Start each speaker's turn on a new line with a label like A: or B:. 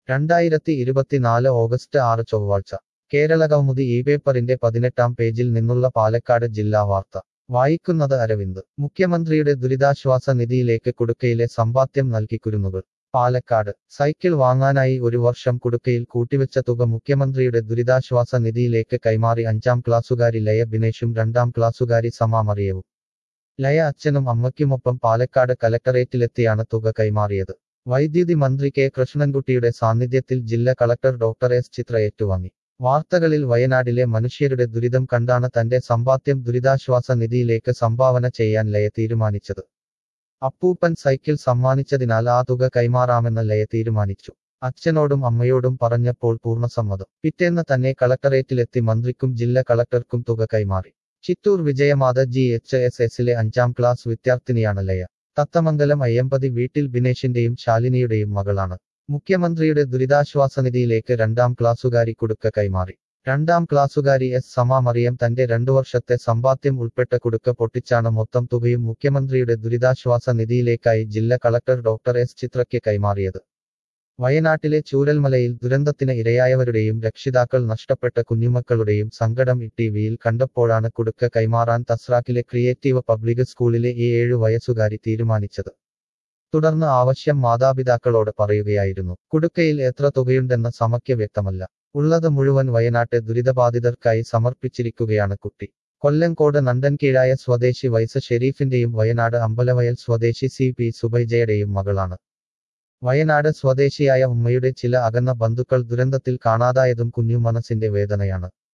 A: രണ്ടായിരത്തി ഇരുപത്തിനാല് ഓഗസ്റ്റ് ആറ് ചൊവ്വാഴ്ച കേരള കൗമുദി ഈ പേപ്പറിന്റെ പതിനെട്ടാം പേജിൽ നിന്നുള്ള പാലക്കാട് ജില്ലാ വാർത്ത വായിക്കുന്നത് അരവിന്ദ് മുഖ്യമന്ത്രിയുടെ ദുരിതാശ്വാസ നിധിയിലേക്ക് കുടുക്കയിലെ സമ്പാദ്യം നൽകി കുരുന്നുകൾ പാലക്കാട് സൈക്കിൾ വാങ്ങാനായി ഒരു വർഷം കുടുക്കയിൽ കൂട്ടിവെച്ച തുക മുഖ്യമന്ത്രിയുടെ ദുരിതാശ്വാസ നിധിയിലേക്ക് കൈമാറി അഞ്ചാം ക്ലാസ്സുകാരി ലയ ബിനേഷും രണ്ടാം ക്ലാസ്സുകാരി സമ മറിയവും ലയ അച്ഛനും അമ്മയ്ക്കുമൊപ്പം പാലക്കാട് കലക്ടറേറ്റിലെത്തിയാണ് തുക കൈമാറിയത് വൈദ്യുതി മന്ത്രി കെ കൃഷ്ണൻകുട്ടിയുടെ സാന്നിധ്യത്തിൽ ജില്ലാ കളക്ടർ ഡോക്ടർ എസ് ചിത്ര ഏറ്റുവാങ്ങി വാർത്തകളിൽ വയനാടിലെ മനുഷ്യരുടെ ദുരിതം കണ്ടാണ് തന്റെ സമ്പാദ്യം ദുരിതാശ്വാസ നിധിയിലേക്ക് സംഭാവന ചെയ്യാൻ ലയ തീരുമാനിച്ചത് അപ്പൂപ്പൻ സൈക്കിൾ സമ്മാനിച്ചതിനാൽ ആ തുക കൈമാറാമെന്ന് ലയ തീരുമാനിച്ചു അച്ഛനോടും അമ്മയോടും പറഞ്ഞപ്പോൾ പൂർണ്ണസമ്മതം പിറ്റേന്ന് തന്നെ കളക്ടറേറ്റിലെത്തി മന്ത്രിക്കും ജില്ലാ കളക്ടർക്കും തുക കൈമാറി ചിറ്റൂർ വിജയമാത ജി എച്ച് എസ് എസിലെ അഞ്ചാം ക്ലാസ് വിദ്യാർത്ഥിനിയാണ് ലയ തത്തമംഗലം അയ്യമ്പതി വീട്ടിൽ ബിനേഷിന്റെയും ശാലിനിയുടെയും മകളാണ് മുഖ്യമന്ത്രിയുടെ ദുരിതാശ്വാസ നിധിയിലേക്ക് രണ്ടാം ക്ലാസ്സുകാരി കുടുക്ക കൈമാറി രണ്ടാം ക്ലാസ്സുകാരി എസ് സമ മറിയം തന്റെ രണ്ടു വർഷത്തെ സമ്പാദ്യം ഉൾപ്പെട്ട കുടുക്ക പൊട്ടിച്ചാണ് മൊത്തം തുകയും മുഖ്യമന്ത്രിയുടെ ദുരിതാശ്വാസ നിധിയിലേക്കായി ജില്ലാ കളക്ടർ ഡോക്ടർ എസ് ചിത്രയ്ക്ക് കൈമാറിയത് വയനാട്ടിലെ ചൂരൽമലയിൽ ദുരന്തത്തിന് ഇരയായവരുടെയും രക്ഷിതാക്കൾ നഷ്ടപ്പെട്ട കുഞ്ഞുമക്കളുടെയും സങ്കടം ഇ ടിവിയിൽ കണ്ടപ്പോഴാണ് കുടുക്ക കൈമാറാൻ തസ്രാക്കിലെ ക്രിയേറ്റീവ് പബ്ലിക് സ്കൂളിലെ ഈ ഏഴു വയസ്സുകാരി തീരുമാനിച്ചത് തുടർന്ന് ആവശ്യം മാതാപിതാക്കളോട് പറയുകയായിരുന്നു കുടുക്കയിൽ എത്ര തുകയുണ്ടെന്ന് സമയ്ക്ക് വ്യക്തമല്ല ഉള്ളത് മുഴുവൻ വയനാട്ടെ ദുരിതബാധിതർക്കായി സമർപ്പിച്ചിരിക്കുകയാണ് കുട്ടി കൊല്ലങ്കോട് നണ്ടൻകീഴായ സ്വദേശി വൈസ് ഷെരീഫിന്റെയും വയനാട് അമ്പലവയൽ സ്വദേശി സി പി സുബൈജയുടെയും മകളാണ് വയനാട് സ്വദേശിയായ ഉമ്മയുടെ ചില അകന്ന ബന്ധുക്കൾ ദുരന്തത്തിൽ കാണാതായതും കുഞ്ഞു മനസ്സിന്റെ വേദനയാണ്